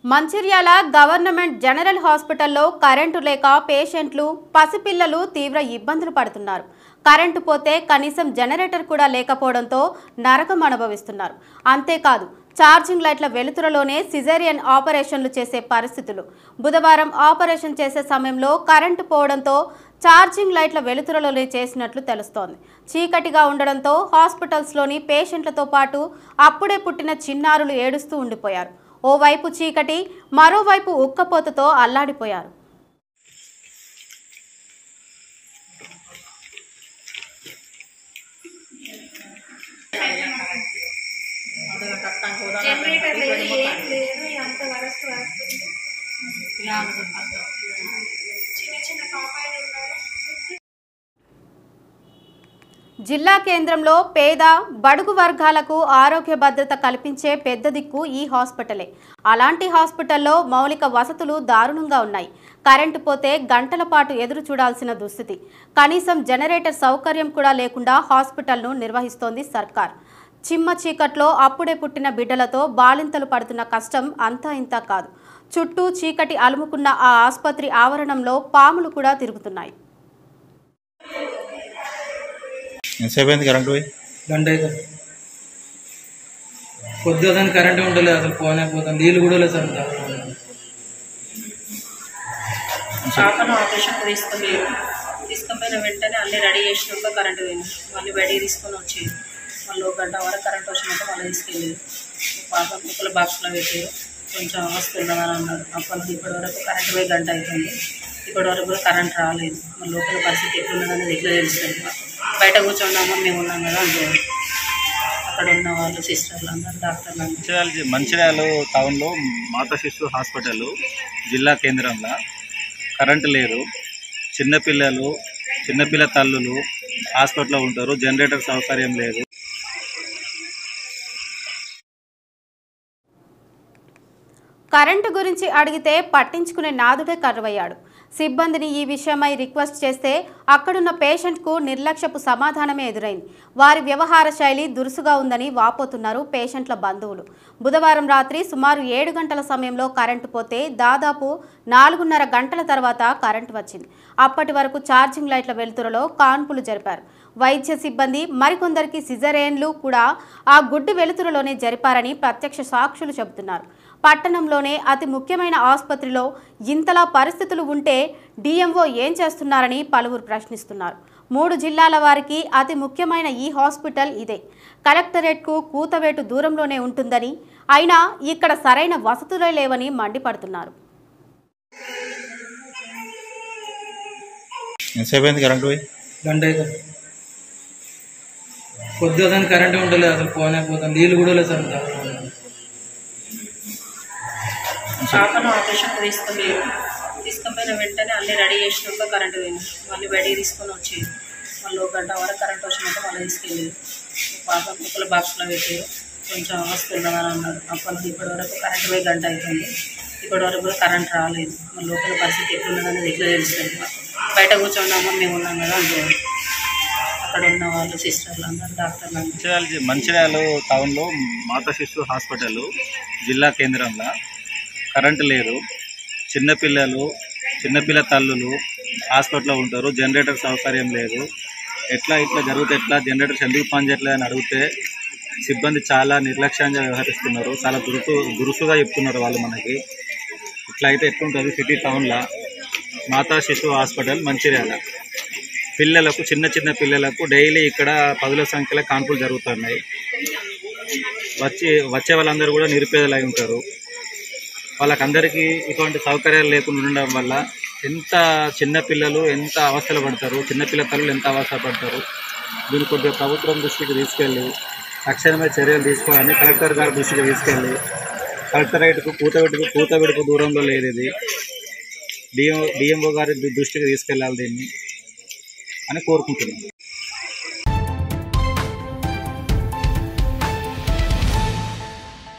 Mancherial government general హాస్పిటల్లో current లేక పేషెంట్లు పసిపిల్లలు తీవ్ర ఇబ్బందులు పడుతున్నారు కరెంటు పోతే కనీసం జనరేటర్ కూడా లేకపోవడంతో నరకం అనుభవిస్తున్నారు అంతేకాదు ఛార్జింగ్ లైట్ల వెలుతురలోనే సిజేరియన్ ఆపరేషన్లు చేసే పరిస్థితులు బుధవారం ఆపరేషన్ చేసే సమయంలో కరెంటు పోవడంతో ఛార్జింగ్ లైట్ల వెలుతురలోనే చేసినట్లు తెలుస్తోంది చీకటిగా ఉండడంతో హాస్పిటల్స్లోని పేషెంట్లతో పాటు అప్పుడే పుట్టిన చిన్నారులు ఏడుస్తూ ఉండిపోయారు ఓవైపు చీకటి మరోవైపు ఉక్కపోతతో అల్లాడిపోయారు జనరేటర్ లేదు ఏం లేదు అంత వరస్ట్ వస్తుంది చిన్న చిన్న పాపాయిలు ఉన్నారు జిల్లా కేంద్రంలో పేద బడుగు వర్గాలకు ఆరోగ్య భద్రత కల్పించే పెద్ద దిక్కు ఈ హాస్పిటలే అలాంటి హాస్పిటల్లో మౌలిక వసతులు దారుణంగా ఉన్నాయి కరెంటు పోతే గంటల పాటు ఎదురు చూడాల్సిన దుస్థితి కనీసం జనరేటర్ సౌకర్యం కూడా లేకుండా హాస్పిటల్ను నిర్వహిస్తోంది సర్కార్ చిమ్మ చీకట్లో అప్పుడే పుట్టిన బిడ్డలతో బాలింతలు పడుతున్న కష్టం అంతా ఇంతా కాదు చుట్టూ చీకటి అలుముకున్న ఆ ఆసుపత్రి ఆవరణంలో పాములు కూడా తిరుగుతున్నాయి ఎంతసేపు అయింది కరెంట్ పోయి గంట అయితే పొద్దుగా కానీ కరెంట్ ఉండలేదు అసలు పోనే పోతాం నీళ్ళు కూడా లేదు సార్ అంతా. పాపను ఆపరేషన్కి తీసుకొని తీసుకుపోయిన వెంటనే అన్నీ రెడీ చేసినాక కరెంట్ పోయింది మళ్ళీ బయటికి తీసుకొని వచ్చి మళ్ళీ ఒక గంట వరకు కరెంట్ వచ్చినాక మళ్ళీ తీసుకెళ్ళి పాప ముక్కల బాక్స్లో పెట్టి కొంచెం వస్తుండమని అన్నారు అప్పటి నుంచి ఇప్పటి వరకు కరెంట్ పోయి గంట అవుతుంది ఇప్పటి వరకు కూడా కరెంట్ రాలేదు మన లోపల పరిస్థితి ఎట్లున్నదనేది ఎట్లా తెలుస్తుంది మాకు బయట కూర్చోండామా మేము ఉన్నాం కదా అంటే అక్కడ ఉన్న వాళ్ళు సిస్టర్లు అందరు డాక్టర్లు అందరూ మంచిర్యాల జి- మంచిర్యాల టౌన్లో మాతా శిశు హాస్పిటల్ జిల్లా కేంద్రంలో కరెంటు లేదు చిన్నపిల్లలు చిన్నపిల్ల తల్లులు హాస్పిటల్లో ఉంటారు జనరేటర్ సౌకర్యం లేదు కరెంటు గురించి అడిగితే పట్టించుకునే నాదుడే కరువయ్యాడు సిబ్బందిని ఈ విషయమై రిక్వెస్ట్ చేస్తే అక్కడున్న పేషెంట్కు నిర్లక్ష్యపు సమాధానమే ఎదురైంది వారి వ్యవహార శైలి దురుసుగా ఉందని వాపోతున్నారు పేషెంట్ల బంధువులు బుధవారం రాత్రి సుమారు ఏడు గంటల సమయంలో కరెంటు పోతే దాదాపు నాలుగున్నర గంటల తర్వాత కరెంటు వచ్చింది అప్పటి వరకు ఛార్జింగ్ లైట్ల వెలుతురలో కాన్పులు జరిపారు వైద్య సిబ్బంది మరికొందరికి సిజరేన్లు కూడా ఆ గుడ్డి వెలుతురలోనే జరిపారని ప్రత్యక్ష సాక్షులు చెబుతున్నారు పట్టణంలోనే అతి ముఖ్యమైన ఆసుపత్రిలో ఇంతలా పరిస్థితులు ఉంటే డిఎంఓ ఏం చేస్తున్నారని పలువురు ప్రశ్నిస్తున్నారు మూడు జిల్లాల వారికి అతి ముఖ్యమైన ఈ హాస్పిటల్ ఇదే కలెక్టరేట్కు కూతవేటు దూరంలోనే ఉంటుందని అయినా ఇక్కడ సరైన వసతులే లేవని మండిపడుతున్నారు ఎంతసేపు అయింది కరెంట్ పోయి గంట అయితే పొద్దుగా కానీ కరెంట్ ఉండలేదు అసలు పోనే పోతాం నీళ్ళు కూడా లేదు సార్ అంతా. పాపను ఆపరేషన్కి తీసుకొని తీసుకుపోయిన వెంటనే అన్నీ రెడీ చేసినాక కరెంట్ పోయింది మళ్ళీ బయటికి తీసుకొని వచ్చి మళ్ళీ ఒక గంట వరకు కరెంట్ వచ్చినాక మళ్ళీ తీసుకెళ్ళి పాప ముక్కల బాక్స్లో పెట్టి కొంచెం వస్తుండమని అన్నారు అప్పటి నుంచి ఇప్పటి వరకు కరెంట్ పోయి గంట అవుతుంది ఇప్పటి వరకు కూడా కరెంట్ రాలేదు మన లోపల పరిస్థితి ఎట్లున్నదనేది ఎట్లా తెలుస్తుంది మాకు బయట కూర్చోండామా మేము ఉన్నాం కదా అంటే అక్కడ ఉన్న వాళ్ళు సిస్టర్లు అందరు డాక్టర్లు అందరూ మంచిర్యాల జి- మంచిర్యాల టౌన్లో మాతా శిశు హాస్పిటల్ జిల్లా కేంద్రంలో కరెంటు లేదు చిన్నపిల్లలు చిన్నపిల్ల తల్లులు హాస్పిటల్లో ఉంటారు జనరేటర్ సౌకర్యం లేదు ఎట్లా ఇట్లా జరిగితే ఎట్లా జనరేటర్స్ ఎందుకు పనిచేయట్లేదు అని అడిగితే సిబ్బంది చాలా నిర్లక్ష్యంగా వ్యవహరిస్తున్నారు చాలా దురుసు దురుసుగా చెప్తున్నారు వాళ్ళు మనకి ఇట్లా అయితే ఎట్లుంటుంది సిటీ టౌన్లో మాతా శిశు హాస్పిటల్ మంచిర్యాల పిల్లలకు చిన్న చిన్న పిల్లలకు డైలీ ఇక్కడ పదుల సంఖ్యలో కాన్పులు జరుగుతున్నాయి వచ్చి వచ్చే వాళ్ళందరూ కూడా నిరుపేదలై ఉంటారు వాళ్ళకందరికీ ఇటువంటి సౌకర్యాలు లేకుండా ఉండడం వల్ల ఎంత చిన్న పిల్లలు ఎంత అవస్థలు పడతారు చిన్నపిల్ల తల్లులు ఎంత అవస్థ పడతారు దీన్ని కొద్దిగా ప్రభుత్వం దృష్టికి తీసుకెళ్ళి తక్షణమే చర్యలు తీసుకోవాలని కలెక్టర్ గారి దృష్టికి తీసుకెళ్ళి కలెక్టరేట్కు కూతబెట్టుకు కూతబెడుకు దూరంలో లేదు ఇది డిఎం డిఎంఓ గారి దృష్టికి తీసుకెళ్ళాలి దీన్ని అని కోరుకుంటున్నాను